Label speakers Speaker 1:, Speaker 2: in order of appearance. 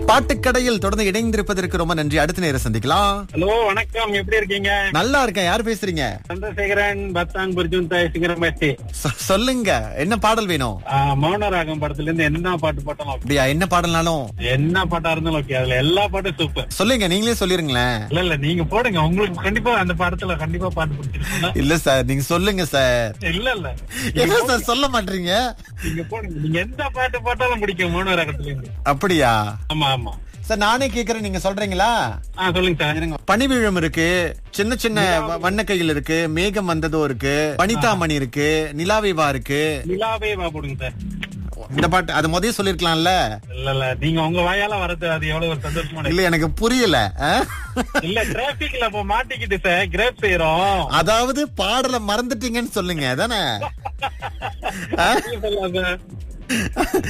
Speaker 1: பாட்டுக்கடையில் தொடர்ந்து இணைந்திருப்பதற்கு ரொம்ப நன்றி அடுத்த நேரம் சந்திக்கலாம்
Speaker 2: ஹலோ வணக்கம் எப்படி இருக்கீங்க
Speaker 1: நல்லா இருக்கேன் யார் பேசுறீங்க
Speaker 2: சந்திரசேகரன் பத்தான் புர்ஜுன் தாய் சிங்கரமேசி
Speaker 1: சொ- சொல்லுங்க என்ன பாடல் வேணும்
Speaker 2: மௌனராகம் படத்துல இருந்து என்ன பாட்டு போட்டாலும் okay.
Speaker 1: அப்படியா என்ன பாடல்னாலும்
Speaker 2: என்ன பாட்டா இருந்தாலும் ஓகே அதுல எல்லா பாட்டும் சூப்பர்
Speaker 1: சொல்லுங்க நீங்களே சொல்லிருங்களேன்
Speaker 2: இல்ல இல்ல நீங்க போடுங்க உங்களுக்கு கண்டிப்பா அந்த படத்துல கண்டிப்பா பாட்டு பிடிச்சிருக்கும்ல
Speaker 1: இல்ல சார் நீங்க சொல்லுங்க சார்
Speaker 2: இல்ல இல்ல
Speaker 1: என்ன சார் சொல்ல மாட்டீங்க
Speaker 2: நீங்க போடுங்க நீங்க எந்த பாட்டு போட்டாலும் பிடிக்கும் மௌனராகத்துல இருந்து
Speaker 1: அப்படியா
Speaker 2: ஆமா ஆமா
Speaker 1: சார் நானே கேக்குறேன் நீங்க சொல்றீங்களா
Speaker 2: ஆ சொல்லுங்க சார்
Speaker 1: பனிவிழம் இருக்கு சின்ன சின்ன வ- வண்ணக்கையில் இருக்கு மேகம் வந்ததோ இருக்கு வனிதாமணி இருக்கு நிலாவிவா இருக்கு
Speaker 2: நிலாவே வா போடுங்க சார்
Speaker 1: இந்த பாட்டு அது முதல்ல சொல்லிருக்கலாம்ல
Speaker 2: இல்ல இல்ல நீங்க உங்க வாயால வரது அது எவ்வளவு ஒரு சந்தோஷமான
Speaker 1: இல்ல எனக்கு புரியல ஆ?
Speaker 2: இல்ல டிராபிக்ல இப்ப மாட்டிக்கிட்டு சார் கிரேப் செய்யறோம்
Speaker 1: அதாவது பாடலை மறந்துட்டீங்கன்னு சொல்லுங்க தானே
Speaker 2: சொல்லலாம் சார்